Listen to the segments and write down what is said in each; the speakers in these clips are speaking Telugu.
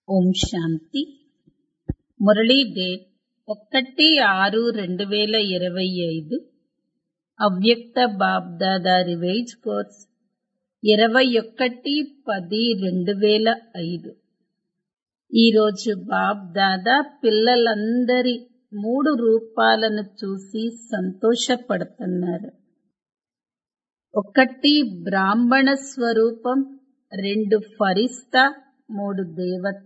ఓం శాంతి మురళీ డేట్ ఒకటి ఆరు రెండు వేల ఇరవై ఐదు అవ్యక్త బాబ్దాదా రివైజ్ కోర్స్ ఇరవై ఒకటి పది రెండు వేల ఐదు ఈరోజు బాబ్దాదా పిల్లలందరి మూడు రూపాలను చూసి సంతోషపడుతున్నారు ఒకటి బ్రాహ్మణ స్వరూపం రెండు ఫరిస్తా మూడు దేవత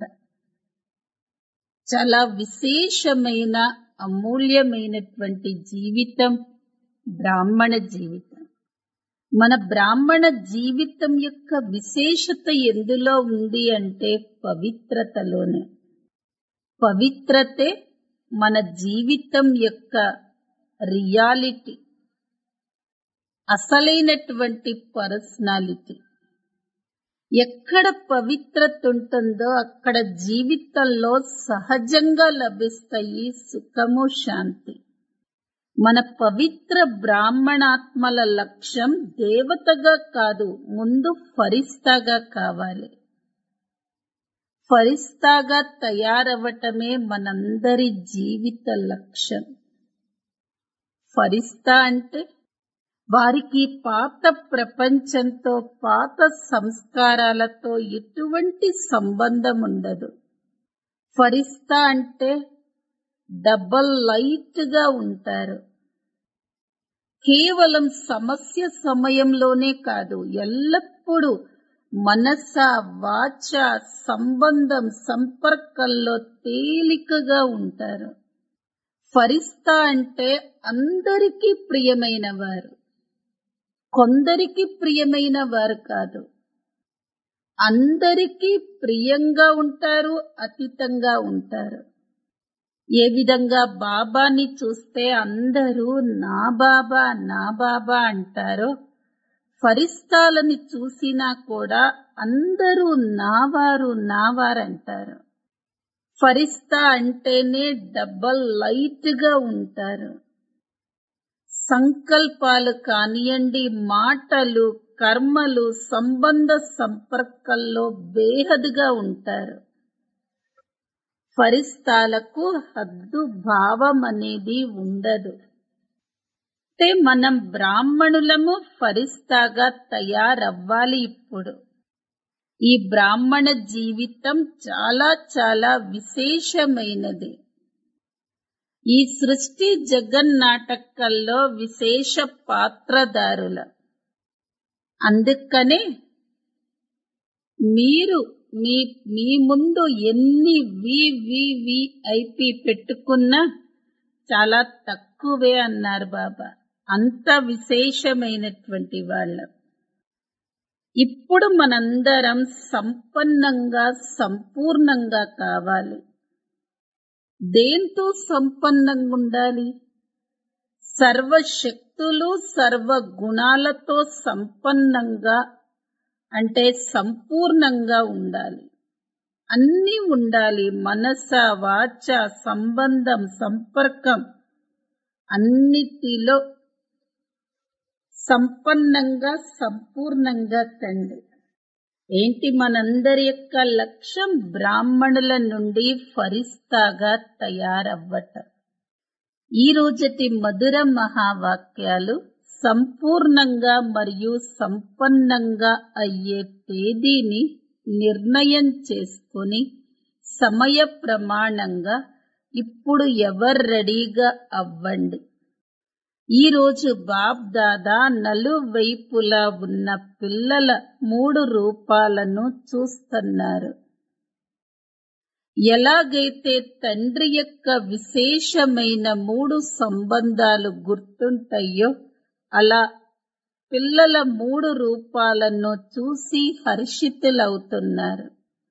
చాలా విశేషమైన అమూల్యమైనటువంటి జీవితం బ్రాహ్మణ జీవితం మన బ్రాహ్మణ జీవితం యొక్క విశేషత ఎందులో ఉంది అంటే పవిత్రతలోనే పవిత్రతే మన జీవితం యొక్క రియాలిటీ అసలైనటువంటి పర్సనాలిటీ ఎక్కడ పవిత్రత ఉంటుందో అక్కడ జీవితంలో సహజంగా లభిస్తాయి సుఖము శాంతి మన పవిత్ర బ్రాహ్మణాత్మల లక్ష్యం దేవతగా కాదు ముందు ఫరిస్తాగా కావాలి ఫరిస్తాగా తయారవటమే మనందరి జీవిత లక్ష్యం ఫరిస్తా అంటే వారికి పాత ప్రపంచంతో పాత సంస్కారాలతో ఎటువంటి సంబంధం ఉండదు ఫరిస్తా అంటే డబల్ లైట్ గా ఉంటారు కేవలం సమస్య సమయంలోనే కాదు ఎల్లప్పుడూ మనస వాచ సంబంధం సంపర్కంలో తేలికగా ఉంటారు ఫరిస్తా అంటే అందరికీ ప్రియమైన వారు కొందరికి ప్రియమైన వారు కాదు అందరికీ ప్రియంగా ఉంటారు అతీతంగా ఉంటారు ఏ విధంగా బాబాని చూస్తే అందరూ నా బాబా నా బాబా అంటారో ఫరిస్తాలని చూసినా కూడా అందరూ నావారు నావారంటారు ఫరిస్తా అంటేనే డబల్ లైట్ గా ఉంటారు సంకల్పాలు కానియండి మాటలు కర్మలు సంబంధ సంపర్కంలో బేహదుగా ఉంటారు ఫరిస్తాలకు హద్దు భావం అనేది ఉండదు అంటే మనం బ్రాహ్మణులము ఫరిస్తాగా తయారవ్వాలి ఇప్పుడు ఈ బ్రాహ్మణ జీవితం చాలా చాలా విశేషమైనది ఈ సృష్టి జగన్నాటకల్లో విశేష పాత్రదారుల అందుకనే మీరు మీ మీ ముందు ఎన్ని వివివిఐపి పెట్టుకున్నా చాలా తక్కువే అన్నారు బాబా అంత విశేషమైనటువంటి వాళ్ళం ఇప్పుడు మనందరం సంపన్నంగా సంపూర్ణంగా కావాలి దేంతో సంపన్నంగా ఉండాలి సర్వశక్తులు సర్వ గుణాలతో సంపన్నంగా అంటే సంపూర్ణంగా ఉండాలి అన్నీ ఉండాలి మనస వాచ సంబంధం సంపర్కం అన్నిటిలో సంపన్నంగా సంపూర్ణంగా తండ్రి ఏంటి మనందరి యొక్క లక్ష్యం బ్రాహ్మణుల నుండి ఫరిస్తాగా తయారవ్వటం ఈ రోజటి మధుర మహావాక్యాలు సంపూర్ణంగా మరియు సంపన్నంగా అయ్యే తేదీని నిర్ణయం చేసుకుని సమయ ప్రమాణంగా ఇప్పుడు ఎవరు రెడీగా అవ్వండి ఈ రోజు బాబ్ దాదా నలువైపులా ఉన్న పిల్లల మూడు రూపాలను చూస్తున్నారు ఎలాగైతే తండ్రి యొక్క విశేషమైన మూడు సంబంధాలు గుర్తుంటాయో అలా పిల్లల మూడు రూపాలను చూసి హర్షితులవుతున్నారు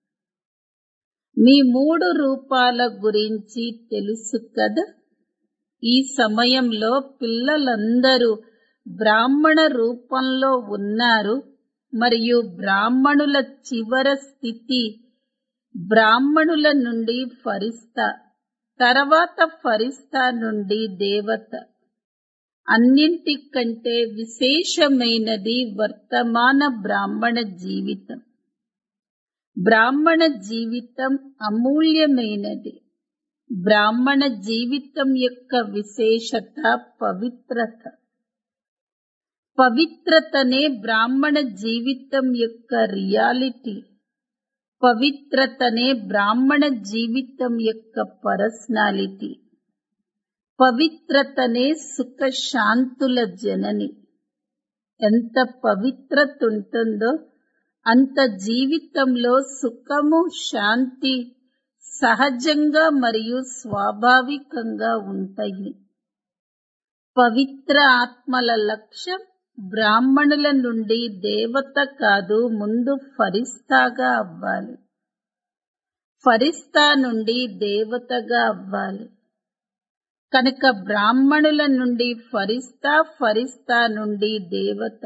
మీ మూడు రూపాల గురించి తెలుసు కదా ఈ సమయంలో పిల్లలందరూ బ్రాహ్మణ రూపంలో ఉన్నారు మరియు బ్రాహ్మణుల చివర స్థితి బ్రాహ్మణుల నుండి ఫరిస్తా తర్వాత ఫరిస్తా నుండి దేవత అన్నింటికంటే విశేషమైనది వర్తమాన బ్రాహ్మణ జీవితం బ్రాహ్మణ జీవితం అమూల్యమైనది బ్రాహ్మణ జీవితం యొక్క విశేషత పవిత్రత పవిత్రతనే బ్రాహ్మణ జీవితం యొక్క రియాలిటీ పవిత్రతనే బ్రాహ్మణ జీవితం యొక్క పర్సనాలిటీ పవిత్రతనే సుఖ శాంతుల జనని ఎంత పవిత్రత ఉంటుందో అంత జీవితంలో సుఖము శాంతి సహజంగా మరియు స్వాభావికంగా ఉంటాయి పవిత్ర ఆత్మల లక్ష్యం బ్రాహ్మణుల నుండి దేవత కాదు ముందు ఫరిస్తాగా అవ్వాలి ఫరిస్తా నుండి దేవతగా అవ్వాలి కనుక బ్రాహ్మణుల నుండి ఫరిస్తా ఫరిస్తా నుండి దేవత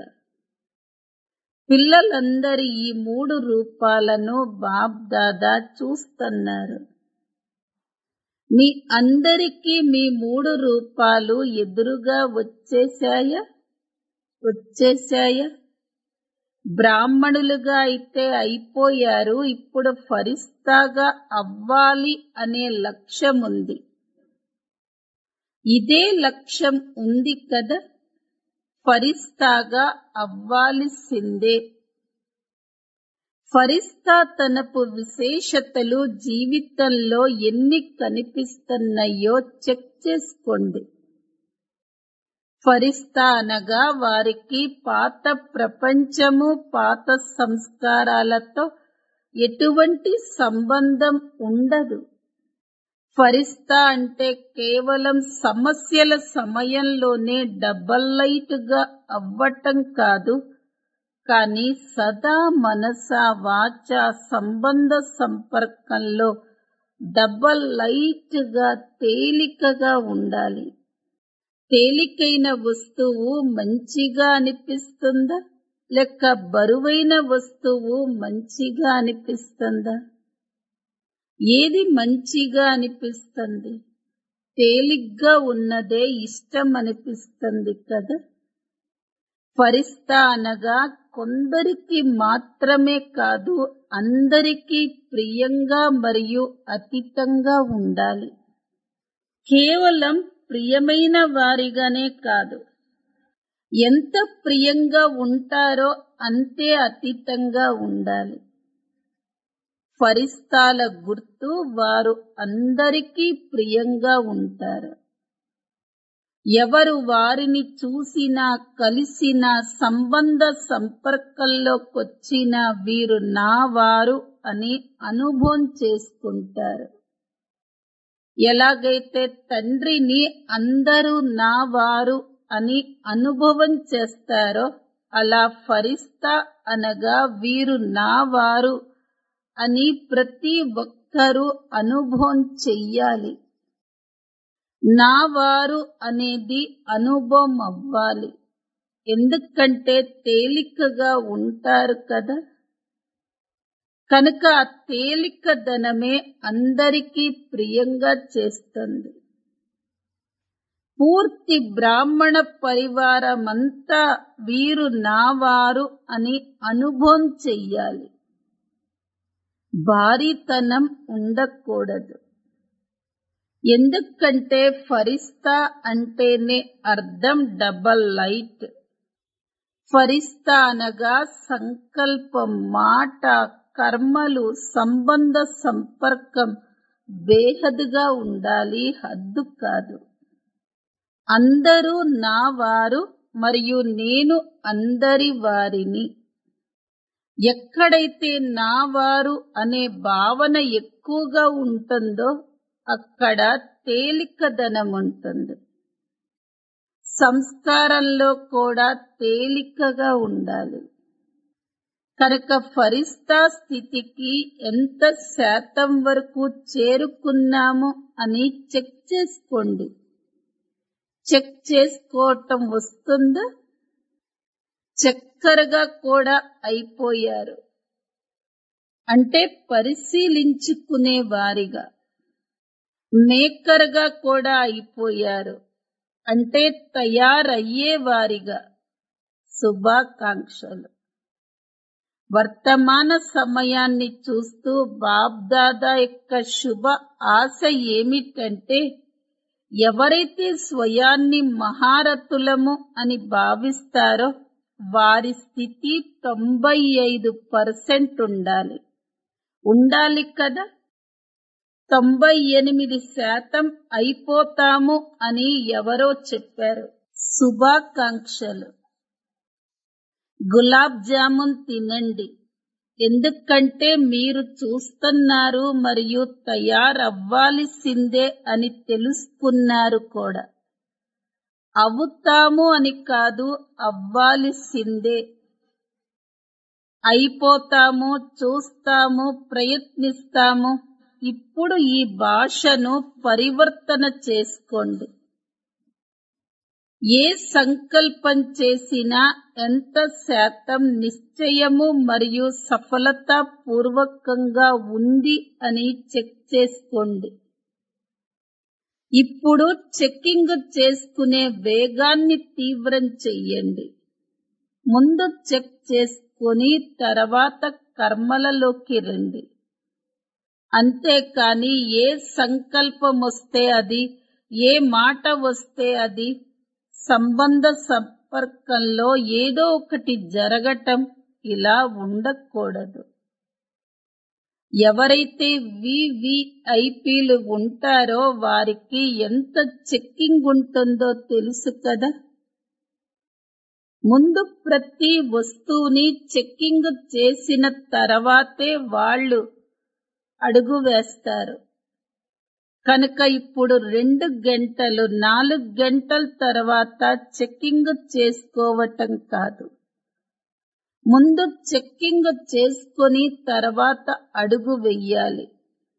పిల్లలందరి ఈ మూడు రూపాలను బాబ్ దాదా చూస్తున్నారు మీ అందరికీ మీ మూడు రూపాలు ఎదురుగా వచ్చేశాయా వచ్చేశాయా బ్రాహ్మణులుగా అయితే అయిపోయారు ఇప్పుడు ఫరిస్తాగా అవ్వాలి అనే లక్ష్యం ఉంది ఇదే లక్ష్యం ఉంది కదా ఫరిస్తాగా అవ్వాల్సిందే ఫరిస్తా తనపు విశేషతలు జీవితంలో ఎన్ని కనిపిస్తున్నాయో చెక్ చేసుకోండి ఫరిస్తా అనగా వారికి పాత ప్రపంచము పాత సంస్కారాలతో ఎటువంటి సంబంధం ఉండదు ఫరిస్తా అంటే కేవలం సమస్యల సమయంలోనే డబల్ లైట్ గా అవ్వటం కాదు కానీ సదా మనస వాచ సంబంధ సంపర్కంలో డబల్ లైట్ గా తేలికగా ఉండాలి తేలికైన వస్తువు మంచిగా అనిపిస్తుందా లేక బరువైన వస్తువు మంచిగా అనిపిస్తుందా ఏది మంచిగా అనిపిస్తుంది తేలిగ్గా ఉన్నదే ఇష్టం అనిపిస్తుంది కదా ఫరిస్తా అనగా కొందరికి మాత్రమే కాదు అందరికీ ప్రియంగా మరియు అతీతంగా ఉండాలి కేవలం ప్రియమైన వారిగానే కాదు ఎంత ప్రియంగా ఉంటారో అంతే అతీతంగా ఉండాలి ఫరిస్తాల గుర్తు వారు అందరికీ ప్రియంగా ఉంటారు ఎవరు వారిని చూసినా కలిసినా సంబంధ సంపర్కంలోకొచ్చినా వీరు నా వారు అని అనుభవం చేసుకుంటారు ఎలాగైతే తండ్రిని అందరూ నా వారు అని అనుభవం చేస్తారో అలా ఫరిస్తా అనగా వీరు నా వారు అని ప్రతి ఒక్కరూ అనుభవం చెయ్యాలి నా వారు అనేది అనుభవం అవ్వాలి ఎందుకంటే తేలికగా ఉంటారు కదా కనుక ఆ తేలిక ధనమే అందరికీ ప్రియంగా చేస్తుంది పూర్తి బ్రాహ్మణ పరివారమంతా వీరు నావారు అని అనుభవం చెయ్యాలి భారీతనం ఉండకూడదు ఎందుకంటే ఫరిస్తా అంటేనే అర్థం డబల్ లైట్ ఫరిస్తా అనగా సంకల్పం మాట కర్మలు సంబంధ సంపర్కం బేహద్గా ఉండాలి హద్దు కాదు అందరూ నా వారు మరియు నేను అందరి వారిని ఎక్కడైతే నా వారు అనే భావన ఎక్కువగా ఉంటుందో అక్కడ తేలికదనం ఉంటుంది సంస్కారంలో కూడా తేలికగా ఉండాలి కనుక ఫరిస్తా స్థితికి ఎంత శాతం వరకు చేరుకున్నాము అని చెక్ చేసుకోండి చెక్ చేసుకోవటం వస్తుందా చక్కరగా కూడా అయిపోయారు అంటే పరిశీలించుకునే వారిగా మేకర్గా కూడా అయిపోయారు అంటే తయారయ్యే వారిగా శుభాకాంక్షలు వర్తమాన సమయాన్ని చూస్తూ బాబ్దాదా యొక్క శుభ ఆశ ఏమిటంటే ఎవరైతే స్వయాన్ని మహారథులము అని భావిస్తారో వారి స్థితి తొంభై ఐదు పర్సెంట్ ఉండాలి ఉండాలి కదా తొంభై ఎనిమిది శాతం అయిపోతాము అని ఎవరో చెప్పారు శుభాకాంక్షలు గులాబ్ జామున్ తినండి ఎందుకంటే మీరు చూస్తున్నారు మరియు తయారవ్వాల్సిందే అని తెలుసుకున్నారు కూడా అవుతాము అని కాదు అవ్వాల్సిందే అయిపోతాము చూస్తాము ప్రయత్నిస్తాము ఇప్పుడు ఈ భాషను పరివర్తన చేసుకోండి ఏ సంకల్పం చేసినా ఎంత శాతం నిశ్చయము మరియు సఫలత పూర్వకంగా ఉంది అని చెక్ చేసుకోండి ఇప్పుడు చెక్కింగ్ చేసుకునే వేగాన్ని తీవ్రం చెయ్యండి ముందు చెక్ చేసుకొని తర్వాత కర్మలలోకి రండి అంతేకాని ఏ సంకల్పం వస్తే అది ఏ మాట వస్తే అది సంబంధ సంపర్కంలో ఏదో ఒకటి జరగటం ఇలా ఉండకూడదు ఎవరైతే వివిఐపీలు ఉంటారో వారికి ఎంత చెక్కింగ్ ఉంటుందో తెలుసు కదా ముందు ప్రతి వస్తువుని చెక్కింగ్ చేసిన తర్వాతే వాళ్ళు అడుగు వేస్తారు కనుక ఇప్పుడు రెండు గంటలు నాలుగు గంటల తర్వాత చెక్కింగ్ చేసుకోవటం కాదు ముందు చెక్కింగ్ చేసుకొని తర్వాత అడుగు వెయ్యాలి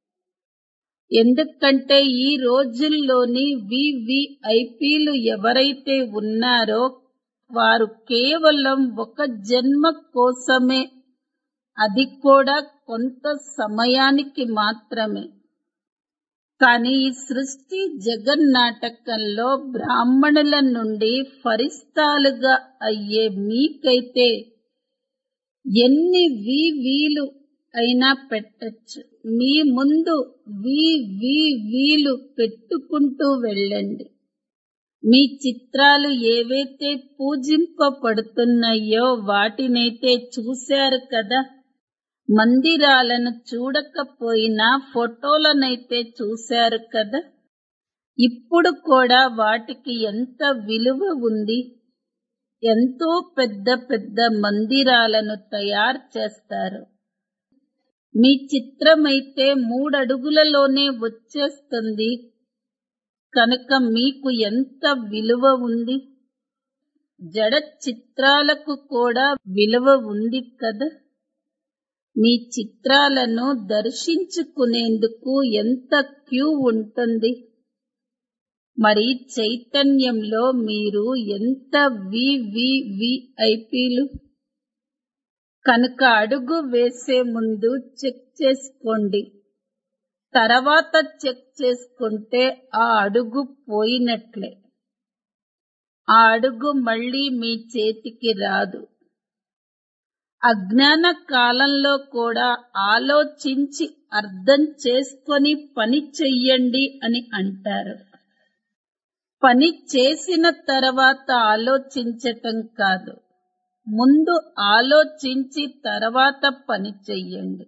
ఎందుకంటే ఈ రోజుల్లోని వివిఐపీలు ఎవరైతే ఉన్నారో వారు కేవలం ఒక జన్మ కోసమే అది కూడా కొంత సమయానికి మాత్రమే కానీ ఈ సృష్టి జగన్నాటకంలో బ్రాహ్మణుల నుండి ఫరిస్తాలుగా అయ్యే మీకైతే ఎన్ని వీలు అయినా పెట్టచ్చు మీ ముందు వి వి వీలు పెట్టుకుంటూ వెళ్ళండి మీ చిత్రాలు ఏవైతే పూజింపబడుతున్నాయో వాటినైతే చూశారు కదా మందిరాలను చూడకపోయినా ఫోటోలనైతే చూశారు కదా ఇప్పుడు కూడా వాటికి ఎంత విలువ ఉంది ఎంతో పెద్ద పెద్ద మందిరాలను తయారు చేస్తారు మీ చిత్రమైతే మూడడుగులలోనే వచ్చేస్తుంది కనుక మీకు ఎంత విలువ ఉంది జడ చిత్రాలకు కూడా విలువ ఉంది కదా మీ చిత్రాలను దర్శించుకునేందుకు ఎంత క్యూ ఉంటుంది మరి చైతన్యంలో మీరు ఎంత వివివిఐపీలు కనుక అడుగు వేసే ముందు చెక్ చేసుకోండి తర్వాత చెక్ చేసుకుంటే ఆ అడుగు పోయినట్లే ఆ అడుగు మళ్ళీ మీ చేతికి రాదు అజ్ఞాన కాలంలో కూడా ఆలోచించి అర్థం చేసుకొని పని చెయ్యండి అని అంటారు పని చేసిన తర్వాత ఆలోచించటం కాదు ముందు ఆలోచించి తర్వాత పని చెయ్యండి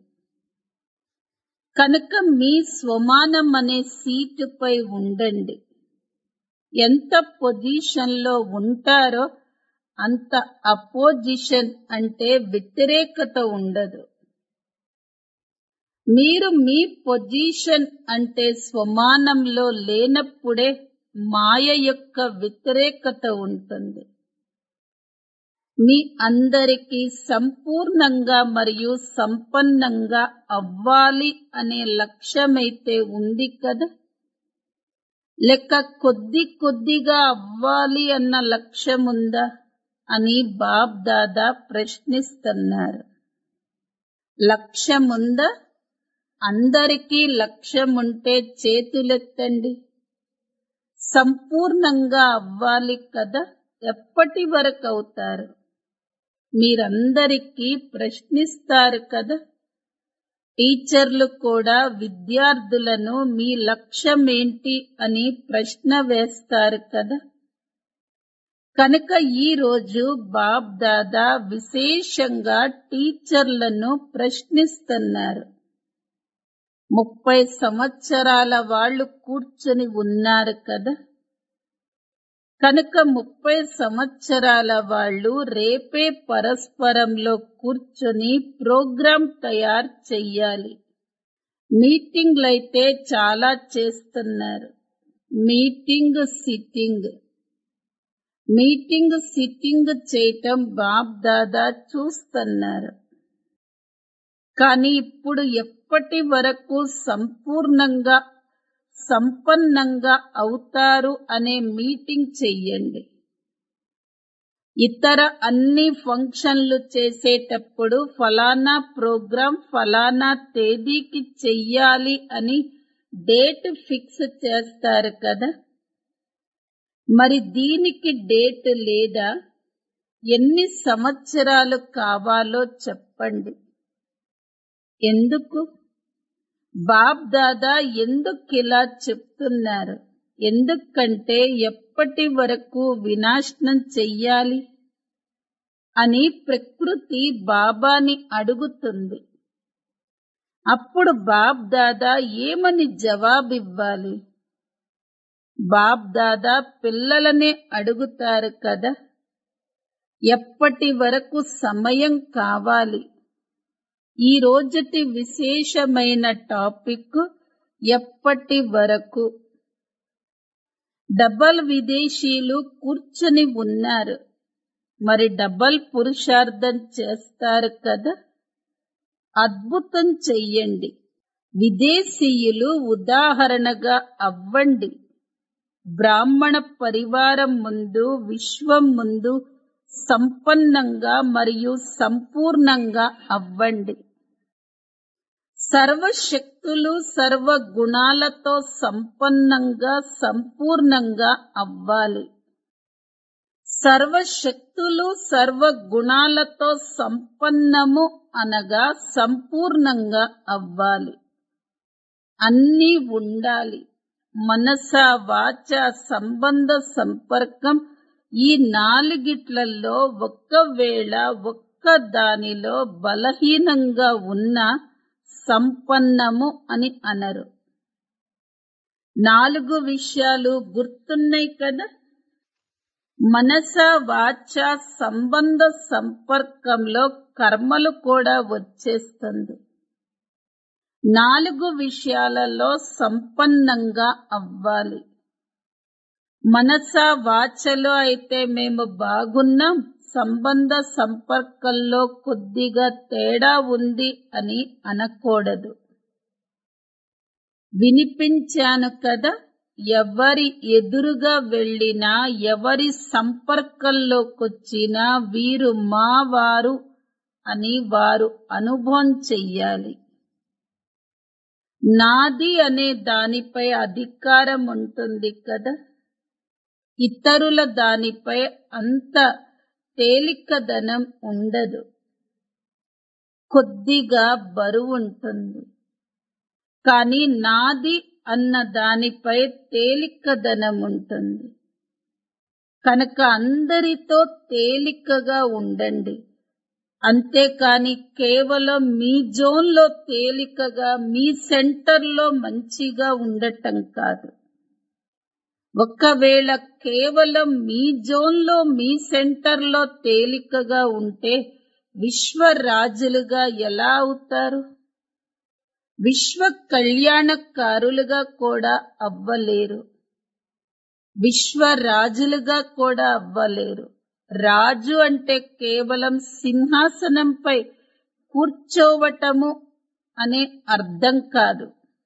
కనుక మీ స్వమానం అనే సీటుపై ఉండండి ఎంత పొజిషన్లో ఉంటారో అంత అపోజిషన్ అంటే వ్యతిరేకత ఉండదు మీరు మీ పొజిషన్ అంటే స్వమానంలో లేనప్పుడే మాయ యొక్క వ్యతిరేకత ఉంటుంది మీ అందరికీ సంపూర్ణంగా మరియు సంపన్నంగా అవ్వాలి అనే లక్ష్యమైతే ఉంది కదా లెక్క కొద్ది కొద్దిగా అవ్వాలి అన్న లక్ష్యం ఉందా అని బాబ్ దాదా ప్రశ్నిస్తున్నారు లక్ష్యముందా అందరికీ లక్ష్యం ఉంటే చేతులెత్తండి సంపూర్ణంగా అవ్వాలి కదా ఎప్పటి వరకు అవుతారు మీరందరికీ ప్రశ్నిస్తారు కదా టీచర్లు కూడా విద్యార్థులను మీ లక్ష్యమేంటి అని ప్రశ్న వేస్తారు కదా కనుక ఈ రోజు బాబ్ దాదా విశేషంగా టీచర్లను ప్రశ్నిస్తున్నారు ముప్పై సంవత్సరాల వాళ్ళు కూర్చొని ఉన్నారు కదా కనుక ముప్పై సంవత్సరాల వాళ్ళు రేపే పరస్పరంలో కూర్చొని ప్రోగ్రాం తయారు చెయ్యాలి మీటింగ్లైతే చాలా చేస్తున్నారు మీటింగ్ సిట్టింగ్ మీటింగ్ సిట్టింగ్ చేయటం బాబ్ దాదా చూస్తున్నారు కానీ ఇప్పుడు ఎప్పటి వరకు సంపూర్ణంగా సంపన్నంగా అవుతారు అనే మీటింగ్ చెయ్యండి ఇతర అన్ని ఫంక్షన్లు చేసేటప్పుడు ఫలానా ప్రోగ్రాం ఫలానా తేదీకి చెయ్యాలి అని డేట్ ఫిక్స్ చేస్తారు కదా మరి దీనికి డేట్ లేదా ఎన్ని సంవత్సరాలు కావాలో చెప్పండి ఎందుకు బాబ్ దాదా ఎందుకిలా చెప్తున్నారు ఎందుకంటే ఎప్పటి వరకు వినాశనం చెయ్యాలి అని ప్రకృతి బాబాని అడుగుతుంది అప్పుడు బాబ్ దాదా ఏమని జవాబివ్వాలి బాబ్ దాదా పిల్లలనే అడుగుతారు కదా ఎప్పటి వరకు సమయం కావాలి ఈ రోజుటి విశేషమైన టాపిక్ ఎప్పటి వరకు డబల్ విదేశీయులు కూర్చొని ఉన్నారు మరి డబల్ పురుషార్థం చేస్తారు కదా అద్భుతం చెయ్యండి విదేశీయులు ఉదాహరణగా అవ్వండి బ్రాహ్మణ పరివారం ముందు విశ్వం ముందు సంపన్నంగా మరియు సంపూర్ణంగా అవ్వండి సర్వశక్తులు సర్వ గుణాలతో సంపన్నంగా సంపూర్ణంగా అవ్వాలి సర్వశక్తులు సర్వ గుణాలతో సంపన్నము అనగా సంపూర్ణంగా అవ్వాలి అన్నీ ఉండాలి మనస వాచ సంబంధ సంపర్కం ఈ నాలుగిట్లలో ఒక్కవేళ ఒక్క దానిలో బలహీనంగా ఉన్న సంపన్నము అని అనరు నాలుగు విషయాలు గుర్తున్నాయి కదా మనస వాచ సంబంధ సంపర్కంలో కర్మలు కూడా వచ్చేస్తుంది నాలుగు విషయాలలో సంపన్నంగా అవ్వాలి మనస వాచలో అయితే మేము బాగున్నాం సంబంధ సంపర్కంలో కొద్దిగా తేడా ఉంది అని అనకూడదు వినిపించాను కదా ఎవరి ఎదురుగా వెళ్ళినా ఎవరి సంపర్కంలోకొచ్చినా వీరు మా వారు అని వారు అనుభవం చెయ్యాలి నాది అనే దానిపై అధికారం ఉంటుంది కదా ఇతరుల దానిపై అంత తేలికదనం ఉండదు కొద్దిగా బరువుంటుంది కానీ నాది అన్న దానిపై తేలికదనం ఉంటుంది కనుక అందరితో తేలికగా ఉండండి అంతేకాని కేవలం మీ జోన్లో తేలికగా మీ సెంటర్లో మంచిగా ఉండటం కాదు ఒకవేళ కేవలం మీ జోన్లో మీ సెంటర్లో తేలికగా ఉంటే విశ్వరాజులుగా ఎలా అవుతారు విశ్వ కళ్యాణకారులుగా కూడా అవ్వలేరు విశ్వరాజులుగా కూడా అవ్వలేరు రాజు అంటే కేవలం సింహాసనంపై కూర్చోవటము అనే అర్థం కాదు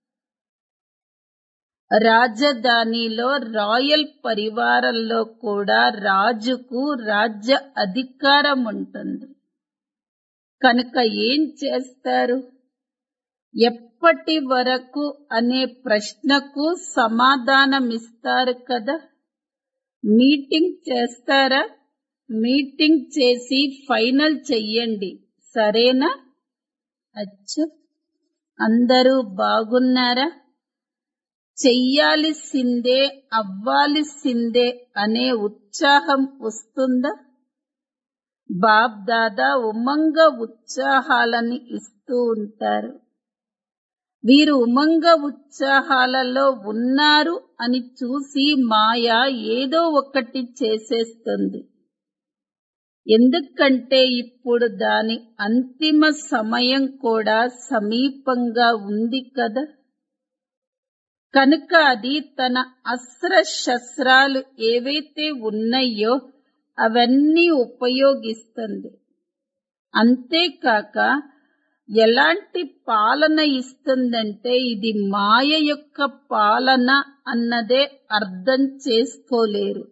రాజధానిలో రాయల్ పరివారంలో కూడా రాజుకు రాజ్య అధికారం ఉంటుంది కనుక ఏం చేస్తారు ఎప్పటి వరకు అనే ప్రశ్నకు సమాధానమిస్తారు కదా మీటింగ్ చేస్తారా మీటింగ్ చేసి ఫైనల్ చెయ్యండి సరేనా అచ్చ అందరూ బాగున్నారా చెయ్యాల్సిందే అవ్వాల్సిందే అనే ఉత్సాహం వస్తుందా బాబ్ దాదా ఉమంగ ఉత్సాహాలని ఇస్తూ ఉంటారు వీరు ఉమంగ ఉత్సాహాలలో ఉన్నారు అని చూసి మాయ ఏదో ఒకటి చేసేస్తుంది ఎందుకంటే ఇప్పుడు దాని అంతిమ సమయం కూడా సమీపంగా ఉంది కదా కనుక అది తన అస్త్ర శస్త్రాలు ఏవైతే ఉన్నాయో అవన్నీ ఉపయోగిస్తుంది అంతేకాక ఎలాంటి పాలన ఇస్తుందంటే ఇది మాయ యొక్క పాలన అన్నదే అర్థం చేసుకోలేరు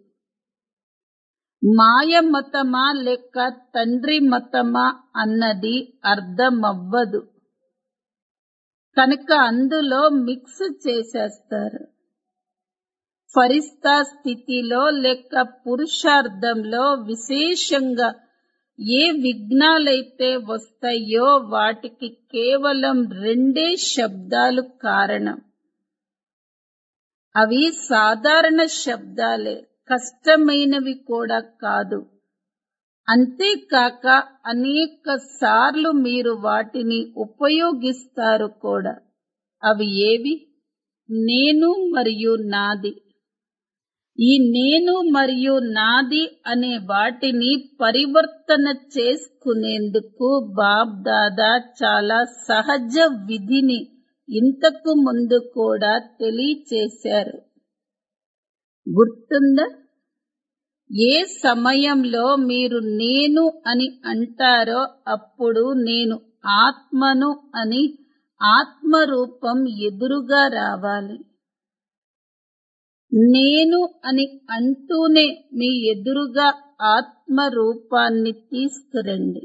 మాయ మతమా లేక తండ్రి మతమా అన్నది అర్థమవ్వదు కనుక అందులో మిక్స్ చేసేస్తారు ఫరిస్తా స్థితిలో లేక పురుషార్థంలో విశేషంగా ఏ విఘ్నాలైతే వస్తాయో వాటికి కేవలం రెండే శబ్దాలు కారణం అవి సాధారణ శబ్దాలే కష్టమైనవి కూడా కాదు అంతేకాక అనేక సార్లు మీరు వాటిని ఉపయోగిస్తారు కూడా అవి ఏవి నేను మరియు నాది ఈ నేను మరియు నాది అనే వాటిని పరివర్తన చేసుకునేందుకు బాబ్ దాదా చాలా సహజ విధిని ఇంతకు ముందు కూడా తెలియచేశారు గుర్తుందా ఏ సమయంలో మీరు నేను అని అంటారో అప్పుడు నేను ఆత్మను అని ఆత్మరూపం ఎదురుగా రావాలి నేను అని అంటూనే మీ ఎదురుగా ఆత్మ రూపాన్ని తీసుకురండి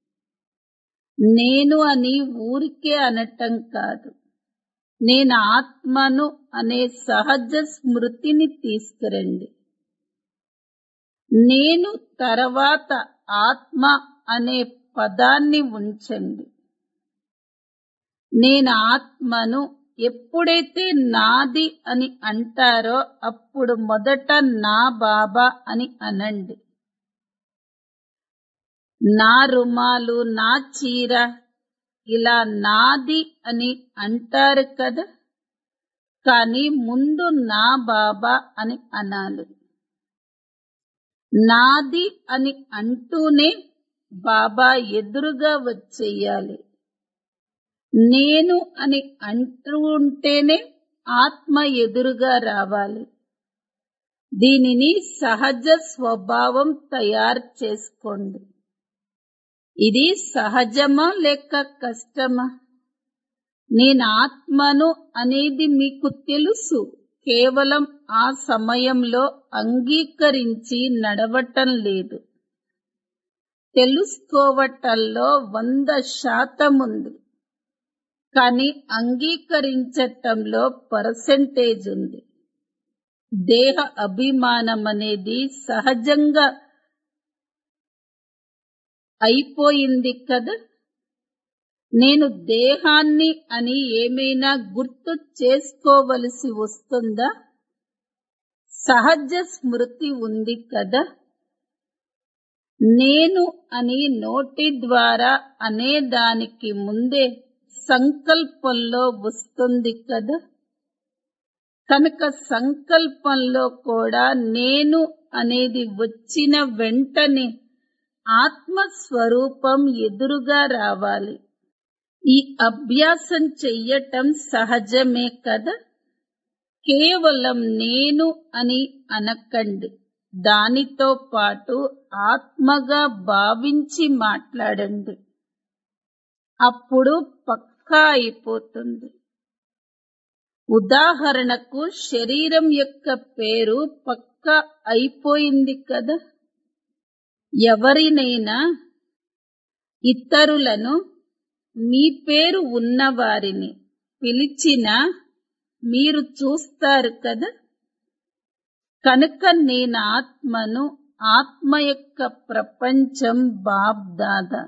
నేను అని ఊరికే అనటం కాదు నేను ఆత్మను అనే సహజ స్మృతిని తీసుకురండి నేను తర్వాత ఆత్మ అనే పదాన్ని ఉంచండి నేను ఆత్మను ఎప్పుడైతే నాది అని అంటారో అప్పుడు మొదట నా బాబా అని అనండి నా రుమాలు నా చీర ఇలా నాది అని అంటారు కదా కానీ ముందు నా బాబా అని అనాలి నాది అని అంటూనే బాబా ఎదురుగా వచ్చేయాలి నేను అని అంటూ ఉంటేనే ఆత్మ ఎదురుగా రావాలి దీనిని సహజ స్వభావం తయారు చేసుకోండి ఇది సహజమా లేక కష్టమా నేను ఆత్మను అనేది మీకు తెలుసు కేవలం ఆ సమయంలో అంగీకరించి నడవటం లేదు తెలుసుకోవటంలో వంద శాతం ఉంది కానీ అంగీకరించటంలో పర్సెంటేజ్ ఉంది దేహ అభిమానం అనేది సహజంగా అయిపోయింది కదా నేను దేహాన్ని అని ఏమైనా గుర్తు చేసుకోవలసి వస్తుందా సహజ స్మృతి ఉంది కదా నేను అని నోటి ద్వారా అనేదానికి ముందే సంకల్పంలో వస్తుంది కదా కనుక సంకల్పంలో కూడా నేను అనేది వచ్చిన వెంటనే ఆత్మస్వరూపం ఎదురుగా రావాలి ఈ అభ్యాసం చెయ్యటం సహజమే కదా కేవలం నేను అని అనకండి దానితో పాటు ఆత్మగా భావించి మాట్లాడండి అప్పుడు పక్కా అయిపోతుంది ఉదాహరణకు శరీరం యొక్క పేరు పక్కా అయిపోయింది కదా ఎవరినైనా ఇతరులను మీ పేరు ఉన్నవారిని పిలిచినా మీరు చూస్తారు కదా కనుక నేను ఆత్మను ఆత్మ యొక్క ప్రపంచం బాబ్ దాదా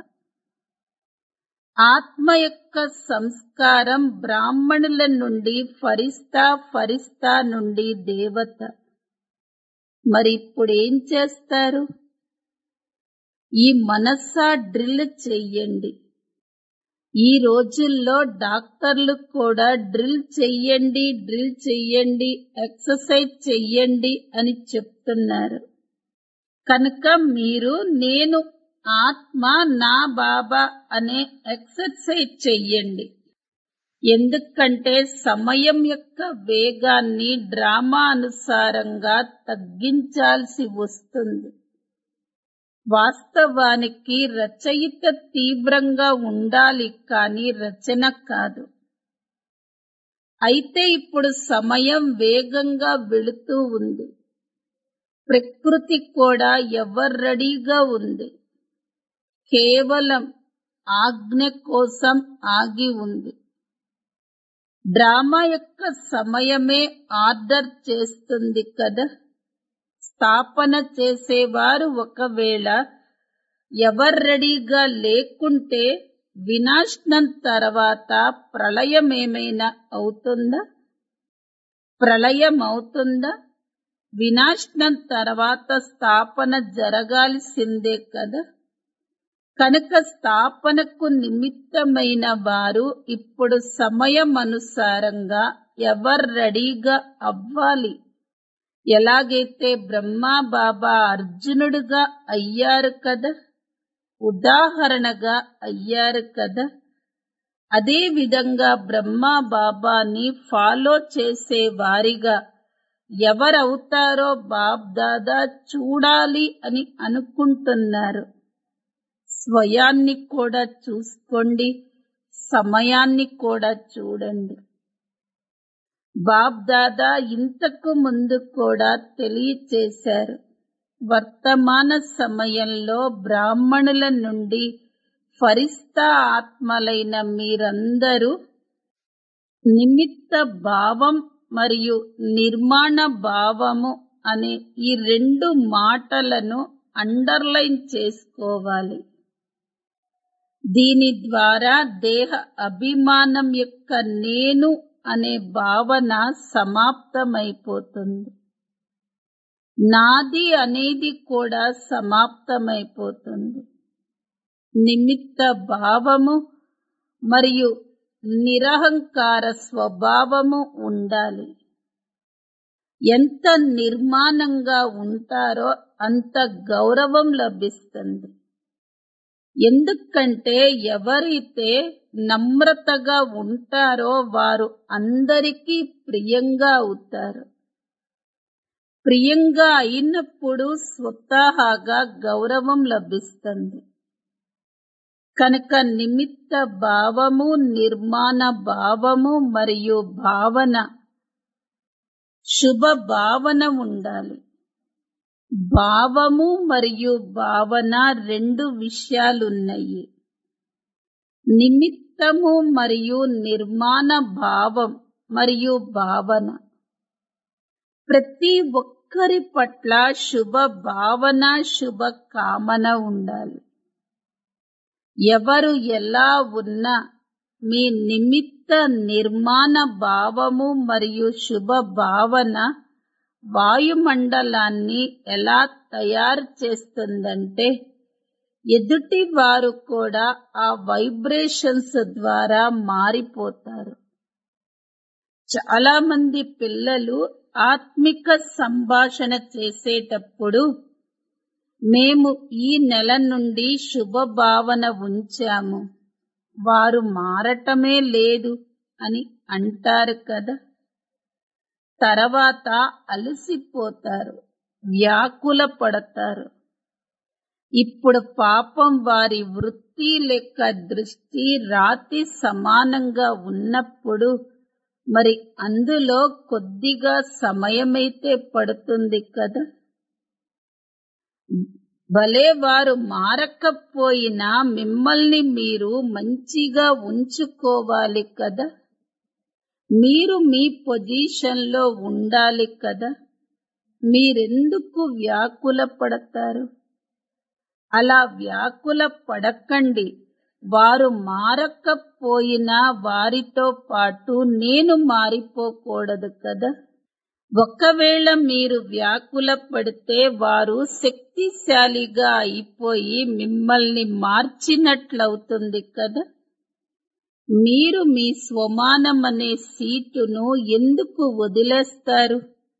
ఆత్మ యొక్క సంస్కారం బ్రాహ్మణుల నుండి ఫరిస్తా ఫరిస్తా నుండి దేవత మరి ఇప్పుడు ఏం చేస్తారు ఈ మనస్సా డ్రిల్ చెయ్యండి ఈ రోజుల్లో డాక్టర్లు కూడా డ్రిల్ చెయ్యండి డ్రిల్ చెయ్యండి ఎక్సర్సైజ్ చెయ్యండి అని చెప్తున్నారు కనుక మీరు నేను ఆత్మ నా బాబా అనే ఎక్సర్సైజ్ చెయ్యండి ఎందుకంటే సమయం యొక్క వేగాన్ని డ్రామా అనుసారంగా తగ్గించాల్సి వస్తుంది వాస్తవానికి రచయిత తీవ్రంగా ఉండాలి కానీ రచన కాదు అయితే ఇప్పుడు సమయం వేగంగా వెళుతూ ఉంది ప్రకృతి కూడా ఎవరు రెడీగా ఉంది కేవలం ఆజ్ఞ కోసం ఆగి ఉంది డ్రామా యొక్క సమయమే ఆర్డర్ చేస్తుంది కదా స్థాపన చేసేవారు ఒకవేళ ఎవరు రెడీగా లేకుంటే వినాశనం తర్వాత ప్రళయం ఏమైనా అవుతుందా ప్రళయం అవుతుందా వినాశనం తర్వాత స్థాపన జరగాల్సిందే కదా కనుక స్థాపనకు నిమిత్తమైన వారు ఇప్పుడు సమయం అనుసారంగా ఎవరు రెడీగా అవ్వాలి ఎలాగైతే బ్రహ్మా బాబా అర్జునుడుగా అయ్యారు కదా ఉదాహరణగా అయ్యారు కదా అదే విధంగా బ్రహ్మా బాబాని ఫాలో చేసే వారిగా ఎవరవుతారో బాబ్ దాదా చూడాలి అని అనుకుంటున్నారు స్వయాన్ని కూడా చూసుకోండి సమయాన్ని కూడా చూడండి బాబ్ దాదా ఇంతకు ముందు కూడా తెలియచేశారు వర్తమాన సమయంలో బ్రాహ్మణుల నుండి ఫరిస్తా ఆత్మలైన మీరందరూ నిమిత్త భావం మరియు నిర్మాణ భావము అనే ఈ రెండు మాటలను అండర్లైన్ చేసుకోవాలి దీని ద్వారా దేహ అభిమానం యొక్క నేను అనే భావన సమాప్తమైపోతుంది నాది అనేది కూడా సమాప్తమైపోతుంది నిమిత్త భావము మరియు నిరహంకార స్వభావము ఉండాలి ఎంత నిర్మాణంగా ఉంటారో అంత గౌరవం లభిస్తుంది ఎందుకంటే ఎవరైతే నమ్రతగా ఉంటారో వారు అందరికీ ప్రియంగా అవుతారు ప్రియంగా అయినప్పుడు స్వతహాగా గౌరవం లభిస్తుంది కనుక నిమిత్త భావము నిర్మాణ భావము మరియు భావన శుభ భావన ఉండాలి భావము మరియు భావన రెండు విషయాలున్నాయి నిమిత్తము మరియు నిర్మాణ భావం మరియు భావన ప్రతి ఒక్కరి పట్ల శుభ భావన శుభ కామన ఉండాలి ఎవరు ఎలా ఉన్నా మీ నిమిత్త నిర్మాణ భావము మరియు శుభ భావన వాయుమండలాన్ని ఎలా తయారు చేస్తుందంటే ఎదుటి వారు కూడా ఆ వైబ్రేషన్స్ ద్వారా మారిపోతారు చాలా మంది పిల్లలు ఆత్మిక సంభాషణ చేసేటప్పుడు మేము ఈ నెల నుండి శుభ భావన ఉంచాము వారు మారటమే లేదు అని అంటారు కదా తర్వాత అలసిపోతారు వ్యాకుల పడతారు ఇప్పుడు పాపం వారి వృత్తి లెక్క దృష్టి రాతి సమానంగా ఉన్నప్పుడు మరి అందులో కొద్దిగా సమయమైతే పడుతుంది కదా భలే వారు మారకపోయినా మిమ్మల్ని మీరు మంచిగా ఉంచుకోవాలి కదా మీరు మీ పొజిషన్లో ఉండాలి కదా మీరెందుకు వ్యాకుల పడతారు అలా వ్యాకుల పడకండి వారు మారకపోయినా వారితో పాటు నేను మారిపోకూడదు కదా ఒకవేళ మీరు వ్యాకుల పడితే వారు శక్తిశాలిగా అయిపోయి మిమ్మల్ని మార్చినట్లవుతుంది కదా మీరు మీ స్వమానమనే సీటును ఎందుకు వదిలేస్తారు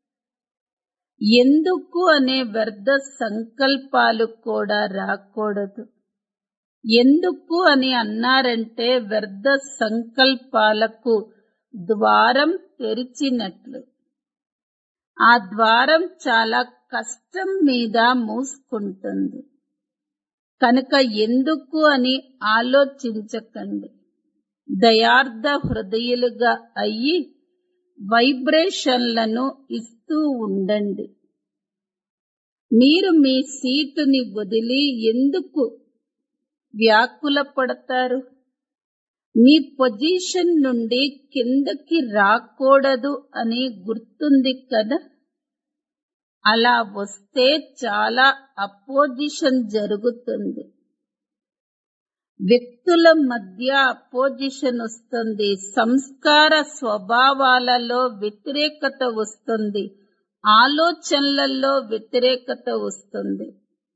ఎందుకు అనే వ్యర్థ సంకల్పాలు కూడా రాకూడదు ఎందుకు అని అన్నారంటే వ్యర్థ సంకల్పాలకు ద్వారం తెరిచినట్లు ఆ ద్వారం చాలా కష్టం మీద మూసుకుంటుంది కనుక ఎందుకు అని ఆలోచించకండి దయార్థ హృదయులుగా అయ్యి వైబ్రేషన్లను ఇస్తూ ఉండండి మీరు మీ సీటుని వదిలి ఎందుకు వ్యాకుల పడతారు మీ పొజిషన్ నుండి కిందకి రాకూడదు అని గుర్తుంది కదా అలా వస్తే చాలా అపోజిషన్ జరుగుతుంది వ్యక్తుల మధ్య అపోజిషన్ వస్తుంది సంస్కార స్వభావాలలో వ్యతిరేకత వస్తుంది ఆలోచనలలో వ్యతిరేకత వస్తుంది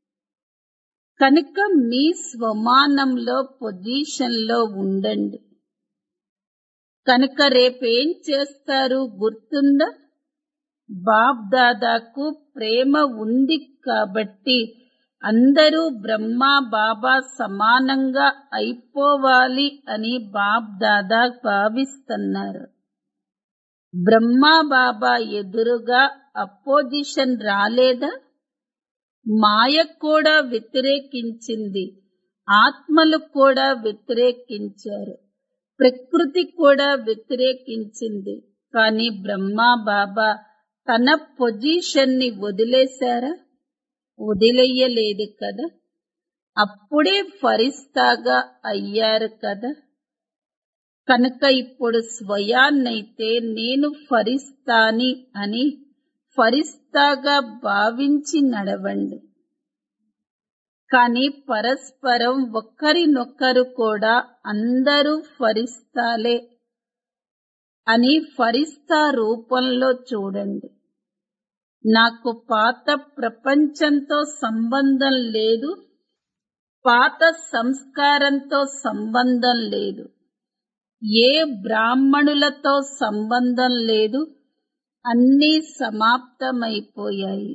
కనుక మీ స్వమానంలో పొజిషన్లో ఉండండి కనుక రేపేం చేస్తారు గుర్తుందా బాబ్ దాదాకు ప్రేమ ఉంది కాబట్టి అందరూ బ్రహ్మ బాబా సమానంగా అయిపోవాలి అని బాబ్ దాదా భావిస్తున్నారు బ్రహ్మ బాబా ఎదురుగా అపోజిషన్ రాలేదా మాయ కూడా వ్యతిరేకించింది ఆత్మలు కూడా వ్యతిరేకించారు ప్రకృతి కూడా వ్యతిరేకించింది కానీ బ్రహ్మ బాబా తన పొజిషన్ ని వదిలేశారా వదిలేయలేదు కదా అప్పుడే ఫరిస్తాగా అయ్యారు కదా కనుక ఇప్పుడు స్వయాన్నైతే నేను ఫరిస్తాని అని ఫరిస్తాగా భావించి నడవండి కానీ పరస్పరం ఒకరినొకరు కూడా అందరూ ఫరిస్తాలే అని ఫరిస్తా రూపంలో చూడండి నాకు పాత ప్రపంచంతో సంబంధం లేదు పాత సంస్కారంతో సంబంధం లేదు ఏ బ్రాహ్మణులతో సంబంధం లేదు అన్నీ సమాప్తమైపోయాయి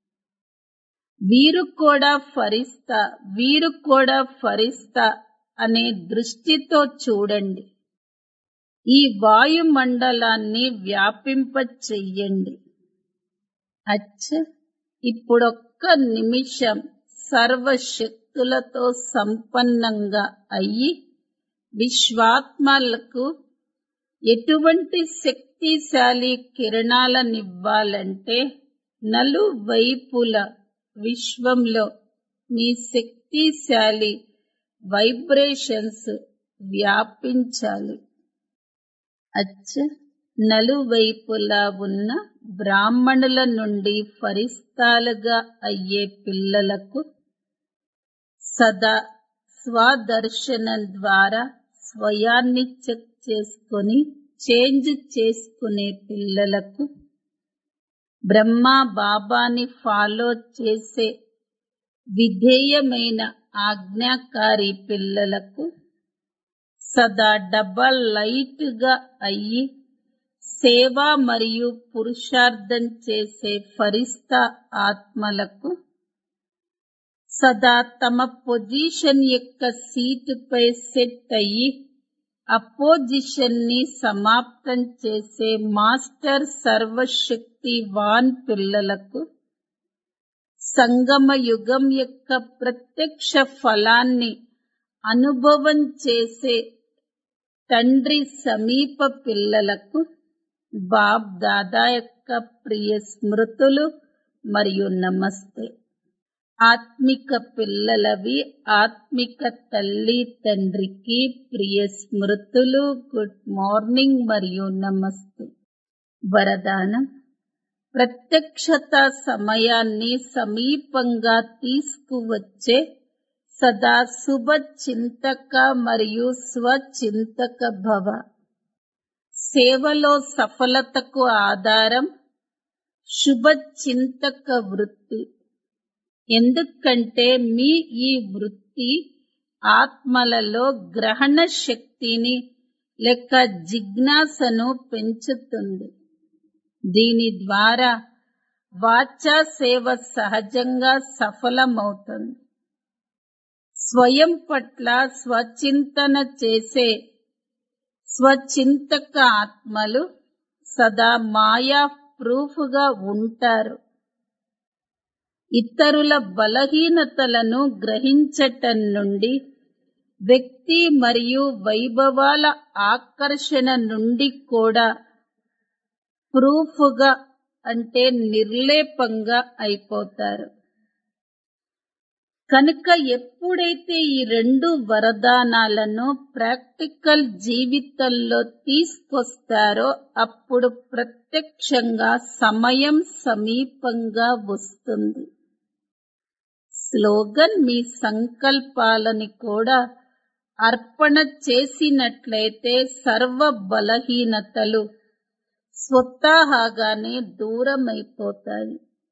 వీరు కూడా ఫరిస్తా వీరు కూడా ఫరిస్తా అనే దృష్టితో చూడండి ఈ వాయుమండలాన్ని వ్యాపింప చెయ్యండి అచ్చ ఇప్పుడొక్క నిమిషం సర్వశక్తులతో సంపన్నంగా అయ్యి విశ్వాత్మలకు ఎటువంటి శక్తిశాలి కిరణాలనివ్వాలంటే నలువైపుల విశ్వంలో మీ శక్తిశాలి వైబ్రేషన్స్ వ్యాపించాలి అచ్చ నలువైపులా ఉన్న బ్రాహ్మణుల నుండి ఫరిస్తాలుగా అయ్యే పిల్లలకు సదా స్వదర్శనం ద్వారా స్వయాన్ని చెక్ చేసుకొని చేంజ్ చేసుకునే పిల్లలకు బ్రహ్మ బాబాని ఫాలో చేసే విధేయమైన ఆజ్ఞాకారి పిల్లలకు సదా డబల్ లైట్ గా అయ్యి సేవ మరియు పురుషార్థం చేసే ఫరిస్తా ఆత్మలకు సదా తమ పొజిషన్ యొక్క సీటుపై సెట్ అయ్యి అపోజిషన్ ని సమాప్తం చేసే మాస్టర్ సర్వశక్తి వాన్ పిల్లలకు సంగమ యుగం యొక్క ప్రత్యక్ష ఫలాన్ని అనుభవం చేసే తండ్రి సమీప పిల్లలకు బాబ్ దాదా యొక్క ప్రియ స్మృతులు మరియు నమస్తే ఆత్మిక పిల్లలవి ఆత్మిక తల్లి తండ్రికి ప్రియ స్మృతులు గుడ్ మార్నింగ్ మరియు నమస్తే వరదానం ప్రత్యక్షత సమయాన్ని సమీపంగా తీసుకువచ్చే సదా శుభ చింతక మరియు స్వచింతక భవ సేవలో సఫలతకు ఆధారం శుభ చింతక వృత్తి ఎందుకంటే మీ ఈ వృత్తి ఆత్మలలో గ్రహణ శక్తిని లేక జిజ్ఞాసను పెంచుతుంది దీని ద్వారా వాచా సేవ సహజంగా సఫలమవుతుంది స్వయం పట్ల స్వచింతన చేసే స్వచింతక ఆత్మలు సదా మాయా ప్రూఫ్గా ఉంటారు ఇతరుల బలహీనతలను గ్రహించటం నుండి వ్యక్తి మరియు వైభవాల ఆకర్షణ నుండి కూడా ప్రూఫ్గా అంటే నిర్లేపంగా అయిపోతారు కనుక ఎప్పుడైతే ఈ రెండు వరదానాలను ప్రాక్టికల్ జీవితంలో తీసుకొస్తారో అప్పుడు ప్రత్యక్షంగా సమయం సమీపంగా వస్తుంది స్లోగన్ మీ సంకల్పాలని కూడా అర్పణ చేసినట్లయితే సర్వ బలహీనతలు స్వతహాగానే దూరమైపోతాయి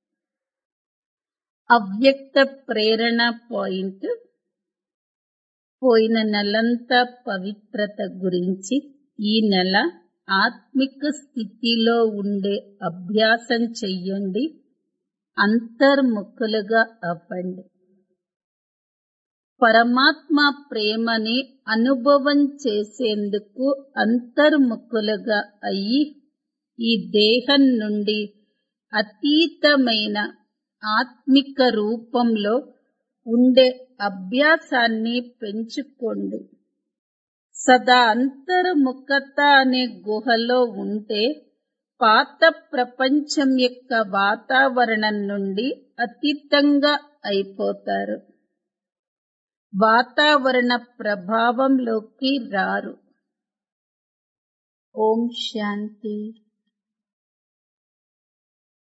అవ్యక్త ప్రేరణ పాయింట్ పోయిన నెలంతా పవిత్రత గురించి ఈ నెల ఆత్మిక స్థితిలో ఉండే అభ్యాసం చెయ్యండి అంతర్ముఖులుగా అవ్వండి పరమాత్మ ప్రేమని అనుభవం చేసేందుకు అంతర్ముఖులుగా అయ్యి ఈ దేహం నుండి అతీతమైన ఆత్మిక రూపంలో ఉండే అభ్యాసాన్ని పెంచుకోండి సదా అంతర్ముఖత అనే గుహలో ఉంటే పాత ప్రపంచం యొక్క వాతావరణం నుండి అతీతంగా అయిపోతారు వాతావరణ ప్రభావంలోకి రారు ఓం శాంతి